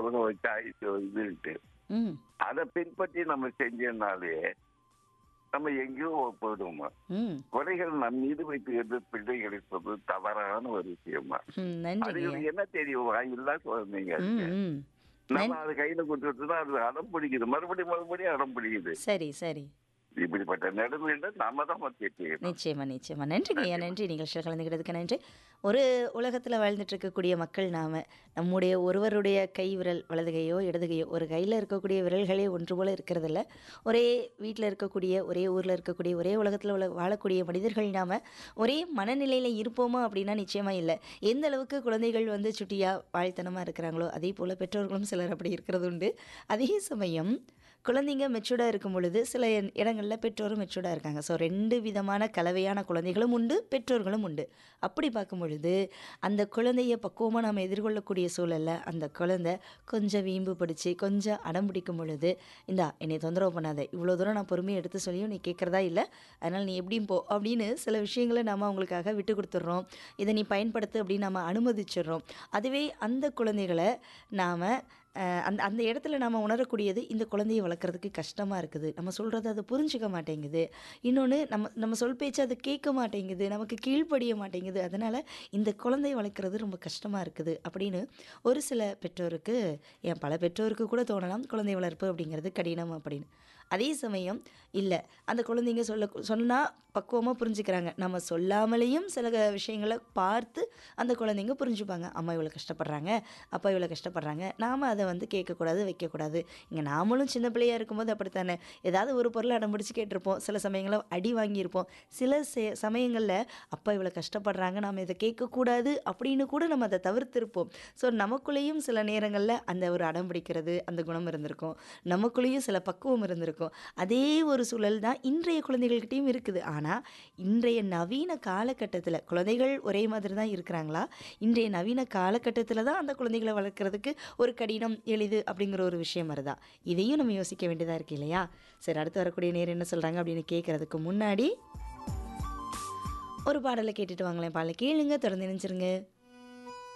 அவங்க ஒரு சாய்ஸ் இது இருக்கு ம் அதை பின்பற்றி நம்ம செஞ்சோம்னாலே நம்ம எங்கேயோ போயிடுவோமா ம் குறைகள் நம் மீது வைத்துக்கிறது பிள்ளைகளை சொல்றது தவறான ஒரு விஷயமா ம் நன்றிங்க அதுகளுக்கு என்ன தெரியும் வாயில்லா குழந்தைங்க ம் ம் நம்ம அது கையில கொடுத்துட்டுனா அது அடம் பிடிக்குது மறுபடியும் மறுபடியும் அடம் பிடிக்குது சரி சரி இப்படிப்பட்ட நிலைமையில நாம தான் மாத்திட்டு நிச்சயமா நிச்சயமா நன்றிங்க ஐயா நன்றி நிகழ்ச்சியில் கலந்துக்கிறதுக்கு நன்றி ஒரு உலகத்தில் வாழ்ந்துட்டு இருக்கக்கூடிய மக்கள் நாம நம்முடைய ஒருவருடைய கை விரல் வலது கையோ இடது கையோ ஒரு கையில் இருக்கக்கூடிய விரல்களே ஒன்று போல இருக்கிறதில்ல ஒரே வீட்டில் இருக்கக்கூடிய ஒரே ஊரில் இருக்கக்கூடிய ஒரே உலகத்தில் உள்ள வாழக்கூடிய மனிதர்கள் நாம ஒரே மனநிலையில் இருப்போமா அப்படின்னா நிச்சயமா இல்லை எந்த அளவுக்கு குழந்தைகள் வந்து சுட்டியாக வாழ்த்தனமாக இருக்கிறாங்களோ அதே போல் பெற்றோர்களும் சிலர் அப்படி இருக்கிறது உண்டு அதே சமயம் குழந்தைங்க மெச்சூர்டாக இருக்கும் பொழுது சில இடங்களில் பெற்றோரும் மெச்சூர்டாக இருக்காங்க ஸோ ரெண்டு விதமான கலவையான குழந்தைகளும் உண்டு பெற்றோர்களும் உண்டு அப்படி பார்க்கும் பொழுது அந்த குழந்தைய பக்குவமாக நாம் எதிர்கொள்ளக்கூடிய சூழலில் அந்த குழந்தை கொஞ்சம் வீம்பு பிடிச்சி கொஞ்சம் அடம் பிடிக்கும் பொழுது இந்தா என்னை தொந்தரவு பண்ணாத இவ்வளோ தூரம் நான் பொறுமையை எடுத்து சொல்லியும் நீ கேட்குறதா இல்லை அதனால் நீ எப்படியும் போ அப்படின்னு சில விஷயங்களை நாம் அவங்களுக்காக விட்டு கொடுத்துட்றோம் இதை நீ பயன்படுத்து அப்படின்னு நம்ம அனுமதிச்சிடுறோம் அதுவே அந்த குழந்தைகளை நாம் அஹ் அந்த அந்த இடத்துல நம்ம உணரக்கூடியது இந்த குழந்தையை வளர்க்குறதுக்கு கஷ்டமாக இருக்குது நம்ம சொல்கிறத அதை புரிஞ்சுக்க மாட்டேங்குது இன்னொன்று நம்ம நம்ம சொல் பேச்சு அதை கேட்க மாட்டேங்குது நமக்கு கீழ்ப்படிய மாட்டேங்குது அதனால் இந்த குழந்தையை வளர்க்குறது ரொம்ப கஷ்டமாக இருக்குது அப்படின்னு ஒரு சில பெற்றோருக்கு ஏன் பல பெற்றோருக்கு கூட தோணலாம் குழந்தை வளர்ப்பு அப்படிங்கிறது கடினம் அப்படின்னு அதே சமயம் இல்லை அந்த குழந்தைங்க சொல்ல சொன்னால் பக்குவமாக புரிஞ்சுக்கிறாங்க நம்ம சொல்லாமலேயும் சில க- விஷயங்களை பார்த்து அந்த குழந்தைங்க புரிஞ்சுப்பாங்க அம்மா இவ்வளோ கஷ்டப்படுறாங்க அப்பா இவ்வளோ கஷ்டப்படுறாங்க நாம் அதை வந்து கேட்கக்கூடாது வைக்கக்கூடாது இங்கே நாமளும் சின்ன பிள்ளையா இருக்கும்போது அப்படித்தானே ஏதாவது ஒரு பொருளை அடம் பிடிச்சி கேட்டிருப்போம் சில சமயங்களில் அடி வாங்கியிருப்போம் சில சே- சமயங்களில் அப்பா இவ்வளோ கஷ்டப்படுறாங்க நாம் இதை கேட்கக்கூடாது அப்படின்னு கூட நம்ம அதை தவிர்த்திருப்போம் ஸோ நமக்குள்ளேயும் சில நேரங்களில் அந்த ஒரு அடம் பிடிக்கிறது அந்த குணம் இருந்திருக்கும் நமக்குள்ளேயும் சில பக்குவம் இருந்திருக்கும் அதே ஒரு சூழல் தான் இன்றைய குழந்தைகள்கிட்டயும் இருக்குது ஆனால் இன்றைய நவீன காலகட்டத்தில் குழந்தைகள் ஒரே மாதிரி தான் இருக்கிறாங்களா இன்றைய நவீன காலகட்டத்தில் தான் அந்த குழந்தைகளை வளர்க்குறதுக்கு ஒரு கடினம் எளிது அப்படிங்கிற ஒரு விஷயம் வருதா இதையும் நம்ம யோசிக்க வேண்டியதாக இருக்கு இல்லையா சரி அடுத்து வரக்கூடிய நேரம் என்ன சொல்கிறாங்க அப்படின்னு கேட்குறதுக்கு முன்னாடி ஒரு பாடலை கேட்டுட்டு வாங்களேன் பாடலை கேளுங்க தொடர்ந்து நினைச்சிருங்க